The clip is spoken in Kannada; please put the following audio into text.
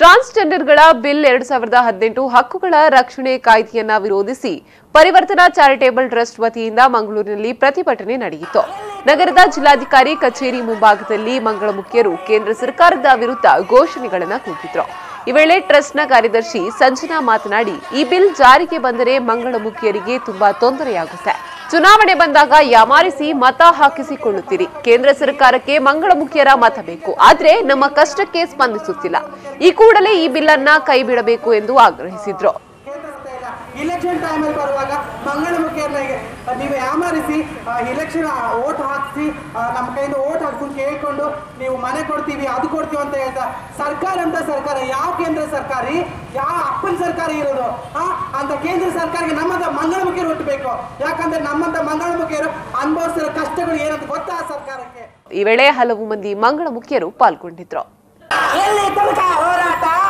ಟ್ರಾನ್ಸ್ಜೆಂಡರ್ಗಳ ಬಿಲ್ ಎರಡ್ ಸಾವಿರದ ಹದಿನೆಂಟು ಹಕ್ಕುಗಳ ರಕ್ಷಣೆ ಕಾಯ್ದೆಯನ್ನ ವಿರೋಧಿಸಿ ಪರಿವರ್ತನಾ ಚಾರಿಟೇಬಲ್ ಟ್ರಸ್ಟ್ ವತಿಯಿಂದ ಮಂಗಳೂರಿನಲ್ಲಿ ಪ್ರತಿಭಟನೆ ನಡೆಯಿತು ನಗರದ ಜಿಲ್ಲಾಧಿಕಾರಿ ಕಚೇರಿ ಮುಂಭಾಗದಲ್ಲಿ ಮಂಗಳಮುಖಿಯರು ಕೇಂದ್ರ ಸರ್ಕಾರದ ವಿರುದ್ಧ ಘೋಷಣೆಗಳನ್ನು ಕೂಗಿದ್ರು ಈ ವೇಳೆ ಟ್ರಸ್ಟ್ನ ಕಾರ್ಯದರ್ಶಿ ಸಂಜನಾ ಮಾತನಾಡಿ ಈ ಬಿಲ್ ಜಾರಿಗೆ ಬಂದರೆ ಮಂಗಳಮುಖಿಯರಿಗೆ ತುಂಬಾ ತೊಂದರೆಯಾಗುತ್ತೆ ಚುನಾವಣೆ ಬಂದಾಗ ಯಾಮಾರಿಸಿ ಮತ ಹಾಕಿಸಿಕೊಳ್ಳುತ್ತೀರಿ ಕೇಂದ್ರ ಸರ್ಕಾರಕ್ಕೆ ಮಂಗಳಮುಖಿಯರ ಮತ ಬೇಕು ಆದ್ರೆ ನಮ್ಮ ಕಷ್ಟಕ್ಕೆ ಸ್ಪಂದಿಸುತ್ತಿಲ್ಲ ಈ ಕೂಡಲೇ ಈ ಬಿಲ್ ಅನ್ನ ಕೈ ಬಿಡಬೇಕು ಎಂದು ಆಗ್ರಹಿಸಿದ್ರು ಇಲೆಕ್ಷನ್ ಟೈಮಲ್ಲಿ ಬರುವಾಗ ಮಂಗಳಮುಖಿಯನ್ನ ನೀವು ಯಾಮಾರಿಸಿ ಇಲೆಕ್ಷನ್ ಓಟ್ ಹಾಕಿಸಿ ನಮ್ಮ ಕೈಯಿಂದ ಓಟ್ ಹಾಕ್ಸಿ ಕೇಳ್ಕೊಂಡು ನೀವು ಮನೆ ಕೊಡ್ತೀವಿ ಅದು ಕೊಡ್ತೀವಿ ಅಂತ ಹೇಳ್ತಾ ಸರ್ಕಾರ ಅಂತ ಸರ್ಕಾರ ಯಾವ ಕೇಂದ್ರ ಸರ್ಕಾರಿ ಯಾವ ಅಪ್ಪನ ಸರ್ಕಾರ ಇರೋದು ಆ ಅಂತ ಕೇಂದ್ರ ಸರ್ಕಾರಕ್ಕೆ ನಮ್ಮಂತ ಮಂಗಳಮುಖಿಯರು ಹುಟ್ಟಬೇಕು ಯಾಕಂದ್ರೆ ನಮ್ಮಂತ ಮಂಗಳಮುಖಿಯರು ಅನುಭವಿಸಿರೋ ಕಷ್ಟಗಳು ಏನಂತ ಗೊತ್ತಾ ಆ ಸರ್ಕಾರಕ್ಕೆ ಈ ವೇಳೆ ಹಲವು ಮಂದಿ ಮಂಗಳಮುಖಿಯರು ಪಾಲ್ಗೊಂಡಿದ್ರು ಎಲ್ಲಿ ತನಕ ಹೋರಾಟ